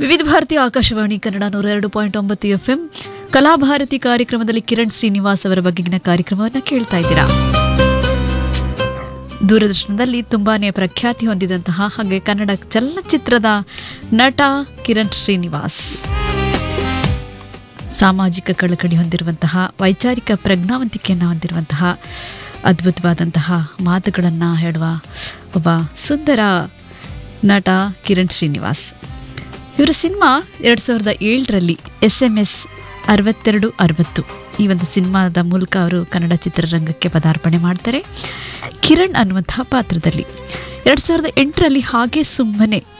ವಿವಿಧ ಭಾರತಿ ಆಕಾಶವಾಣಿ ಕನ್ನಡ ನೂರ ಎರಡು ಪಾಯಿಂಟ್ ಒಂಬತ್ತು ಎಫ್ ಎಂ ಕಲಾಭಾರತಿ ಕಾರ್ಯಕ್ರಮದಲ್ಲಿ ಕಿರಣ್ ಶ್ರೀನಿವಾಸ್ ಅವರ ಬಗೆಗಿನ ಕಾರ್ಯಕ್ರಮವನ್ನು ಕೇಳ್ತಾ ಇದ್ದೀರಾ ದೂರದರ್ಶನದಲ್ಲಿ ತುಂಬಾನೇ ಪ್ರಖ್ಯಾತಿ ಹೊಂದಿದಂತಹ ಹಾಗೆ ಕನ್ನಡ ಚಲನಚಿತ್ರದ ನಟ ಕಿರಣ್ ಶ್ರೀನಿವಾಸ್ ಸಾಮಾಜಿಕ ಕಳಕಳಿ ಹೊಂದಿರುವಂತಹ ವೈಚಾರಿಕ ಪ್ರಜ್ಞಾವಂತಿಕೆಯನ್ನು ಹೊಂದಿರುವಂತಹ ಅದ್ಭುತವಾದಂತಹ ಮಾತುಗಳನ್ನು ಹೇಳುವ ಒಬ್ಬ ಸುಂದರ ನಟ ಕಿರಣ್ ಶ್ರೀನಿವಾಸ್ ಇವರ ಸಿನಿಮಾ ಎರಡು ಸಾವಿರದ ಏಳರಲ್ಲಿ ಎಸ್ ಎಂ ಎಸ್ ಅರವತ್ತೆರಡು ಅರವತ್ತು ಈ ಒಂದು ಸಿನಿಮಾದ ಮೂಲಕ ಅವರು ಕನ್ನಡ ಚಿತ್ರರಂಗಕ್ಕೆ ಪದಾರ್ಪಣೆ ಮಾಡ್ತಾರೆ ಕಿರಣ್ ಅನ್ನುವಂತಹ ಪಾತ್ರದಲ್ಲಿ ಎರಡು ಸಾವಿರದ ಎಂಟರಲ್ಲಿ ಹಾಗೆ ಸುಮ್ಮನೆ